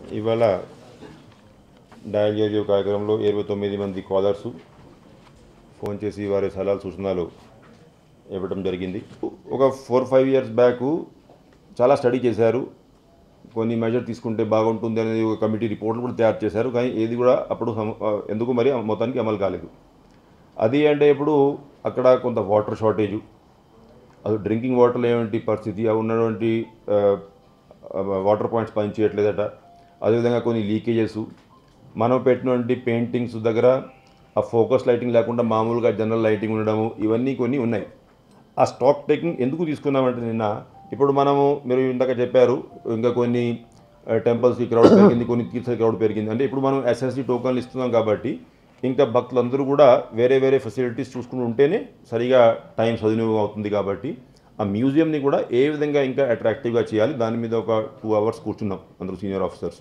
ఇవాళ డయల్ చేసే కార్యక్రమంలో ఇరవై తొమ్మిది మంది కాలర్సు ఫోన్ చేసి వారి సలహాలు సూచనలు ఇవ్వడం జరిగింది ఒక ఫోర్ ఫైవ్ ఇయర్స్ బ్యాక్ చాలా స్టడీ చేశారు కొన్ని మెజర్ తీసుకుంటే బాగుంటుంది అనేది ఒక కమిటీ రిపోర్ట్లు కూడా తయారు చేశారు కానీ ఏది కూడా అప్పుడు సమ- ఆ, ఎందుకు మరి మొత్తానికి అమలు కాలేదు అది అంటే ఇప్పుడు అక్కడ కొంత వాటర్ షార్టేజు అది డ్రింకింగ్ వాటర్ ఏమిటి పరిస్థితి అవి ఉన్నటువంటి ఆ, ఆ, వాటర్ పాయింట్స్ పనిచేయట్లేదట అదేవిధంగా కొన్ని లీకేజెస్ మనం పెట్టినటువంటి పెయింటింగ్స్ దగ్గర ఆ ఫోకస్ లైటింగ్ లేకుండా మామూలుగా జనరల్ లైటింగ్ ఉండడము ఇవన్నీ కొన్ని ఉన్నాయి ఆ స్టాక్ టేకింగ్ ఎందుకు తీసుకున్నామంటే నిన్న ఇప్పుడు మనము మీరు ఇందాక చెప్పారు ఇంకా కొన్ని టెంపుల్స్కి క్రౌడ్ పెరిగింది కొన్ని తీర్థ క్రౌడ్ పెరిగింది అంటే ఇప్పుడు మనం ఎస్ఎస్సి టోకన్లు ఇస్తున్నాం కాబట్టి ఇంకా భక్తులందరూ కూడా వేరే వేరే ఫెసిలిటీస్ చూసుకుని ఉంటేనే సరిగా టైం సద్వినియోగం అవుతుంది కాబట్టి ఆ మ్యూజియంని కూడా ఏ విధంగా ఇంకా అట్రాక్టివ్గా చేయాలి దాని మీద ఒక టూ అవర్స్ కూర్చున్నాం అందరూ సీనియర్ ఆఫీసర్స్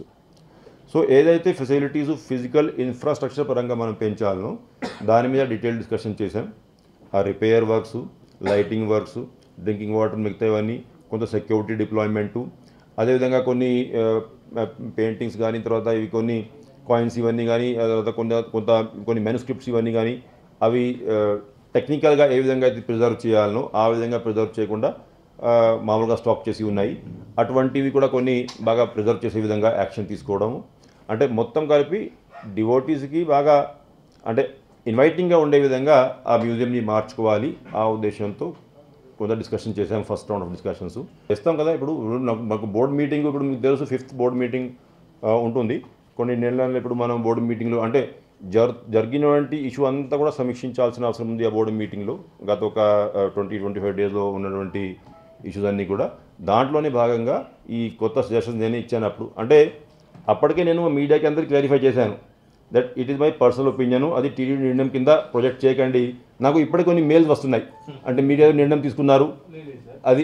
సో ఏదైతే ఫెసిలిటీస్ ఫిజికల్ ఇన్ఫ్రాస్ట్రక్చర్ పరంగా మనం పెంచాలనో దాని మీద డీటెయిల్ డిస్కషన్ చేశాం ఆ repair works lighting works drinking water మిగతావన్నీ కొంత సెక్యూరిటీ డిప్లాయ్మెంటు అదేవిధంగా కొన్ని పెయింటింగ్స్ కానీ తర్వాత ఇవి కొన్ని కాయిన్స్ ఇవన్నీ కానీ ఆ తర్వాత కొంత కొంత కొన్ని మెనుస్క్రిప్ట్స్ ఇవన్నీ కానీ అవి టెక్నికల్గా ఏ విధంగా అయితే ప్రిజర్వ్ చేయాలనో ఆ విధంగా ప్రిజర్వ్ చేయకుండా ఆ, మామూలుగా స్టాక్ చేసి ఉన్నాయి అటువంటివి కూడా కొన్ని బాగా ప్రిజర్వ్ చేసే విధంగా యాక్షన్ తీసుకోవడము అంటే మొత్తం కలిపి డివోటీస్కి బాగా అంటే ఇన్వైటింగ్గా ఉండే విధంగా ఆ మ్యూజియంని మార్చుకోవాలి ఆ ఉద్దేశంతో కొంత డిస్కషన్ చేసాం ఫస్ట్ రౌండ్ ఆఫ్ డిస్కషన్స్ చేస్తాం కదా ఇప్పుడు నాకు మాకు బోర్డు మీటింగ్ ఇప్పుడు మీకు తెలుసు ఫిఫ్త్ బోర్డు మీటింగ్ ఉంటుంది కొన్ని నెలలు ఇప్పుడు మనం బోర్డు మీటింగ్లో అంటే జర్ జరిగినటువంటి ఇష్యూ అంతా కూడా సమీక్షించాల్సిన అవసరం ఉంది ఆ బోర్డు మీటింగ్లో గత ఒక ట్వంటీ ట్వంటీ ఫైవ్ డేస్లో ఉన్నటువంటి ఇష్యూస్ అన్నీ కూడా దాంట్లోనే భాగంగా ఈ కొత్త సజెషన్స్ నేను ఇచ్చాను అప్పుడు అంటే అప్పటికే నేను మీడియాకి అందరికీ క్లారిఫై చేశాను that it is my personal opinion అది టీడీ నిర్ణయం కింద ప్రొజెక్ట్ చేయకండి నాకు ఇప్పటికే కొన్ని మెయిల్స్ వస్తున్నాయి అంటే మీడియా నిర్ణయం తీసుకున్నారు అది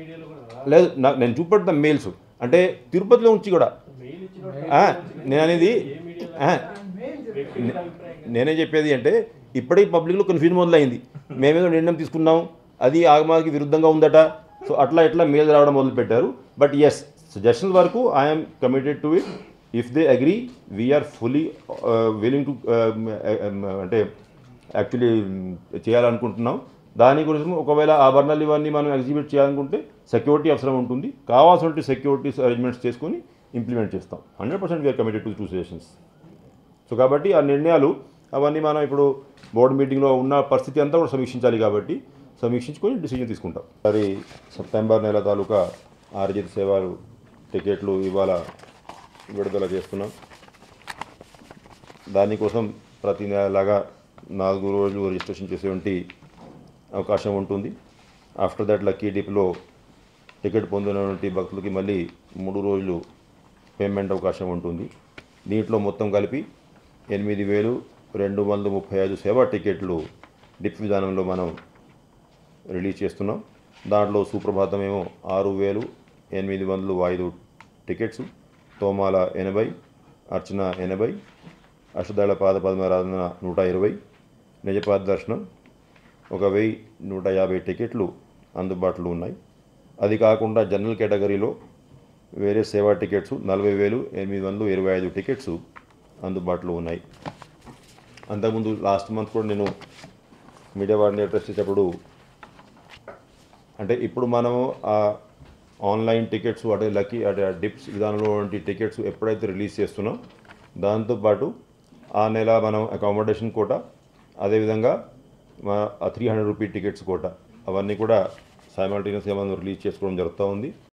లేదు నాకు నేను చూపెడతా మెయిల్స్ అంటే తిరుపతిలో ఉంచి కూడా ఆ, నేను అనేది ఆ, నే- నేనే చెప్పేది అంటే ఇప్పటికీ పబ్లిక్లో కన్ఫ్యూజన్ మొదలైంది మేమేదో నిర్ణయం తీసుకున్నాం అది ఆగమాకి విరుద్ధంగా ఉందట సో అట్లా ఇట్లా మెయిల్ రావడం మొదలుపెట్టారు బట్ ఎస్ సజెషన్స్ వరకు I'm committed to it if they agree we are fully willing to అంటే యాక్చువల్లీ చేయాలనుకుంటున్నాం దాని గురించి ఒకవేళ ఆభరణాలు ఇవన్నీ మనం ఎగ్జిబిట్ చేయాలనుకుంటే సెక్యూరిటీ అవసరం ఉంటుంది కావాల్సిన సెక్యూరిటీ అరేంజ్మెంట్స్ చేసుకొని ఇంప్లిమెంట్ చేస్తాం hundred percent we are committed to to suggestions so కాబట్టి ఆ నిర్ణయాలు అవన్నీ మనం ఇప్పుడు బోర్డు మీటింగ్లో ఉన్న పరిస్థితి అంతా కూడా సమీక్షించాలి కాబట్టి సమీక్షించుకొని డిసిజన్ తీసుకుంటాం మరి సెప్టెంబర్ నెల తాలూకా ఆర్జిత సేవలు టికెట్లు ఇవాళ విడుదల చేస్తున్నాం దానికోసం ప్రతి నెలలాగా నాలుగు రోజులు రిజిస్ట్రేషన్ చేసేటువంటి అవకాశం ఉంటుంది ఆఫ్టర్ దట్ లక్కీ డిప్లో టికెట్ పొందినటువంటి భక్తులకి మళ్ళీ మూడు రోజులు పేమెంట్ అవకాశం ఉంటుంది దీంట్లో మొత్తం కలిపి ఎనిమిది వేలు రెండు వందల ముప్పై ఐదు సేవా టికెట్లు డిప్ విధానంలో మనం రిలీజ్ చేస్తున్నాం దాంట్లో సుప్రభాతం ఏమో ఆరు వేలు ఎనిమిది వందలు ఐదు టికెట్స్ తోమాల ఎనభై అర్చన ఎనభై అష్టదళ పాద పద్మారాధన నూట ఇరవై నిజపాద దర్శనం ఒక వెయ్యి నూట యాభై టికెట్లు అందుబాటులో ఉన్నాయి అది కాకుండా జనరల్ కేటగిరీలో వేరే సేవా టికెట్స్ నలభై వేలు ఎనిమిది వందలు ఇరవై ఐదు టికెట్స్ అందుబాటులో ఉన్నాయి అంతకుముందు లాస్ట్ మంత్ కూడా నేను మీడియా వారిని అడ్రస్ చేసేటప్పుడు అంటే ఇప్పుడు మనము ఆ ఆన్లైన్ టికెట్స్ అంటే లక్కీ అంటే ఆ డిప్స్ విధానంలో వంటి టికెట్స్ ఎప్పుడైతే రిలీజ్ చేస్తున్నాం దాంతోపాటు ఆ నెల మనం అకామిడేషన్ కోట అదేవిధంగా మా three hundred rupee tickets quota అవన్నీ కూడా సైమల్టేనియస్గా మనం రిలీజ్ చేసుకోవడం జరుగుతూ ఉంది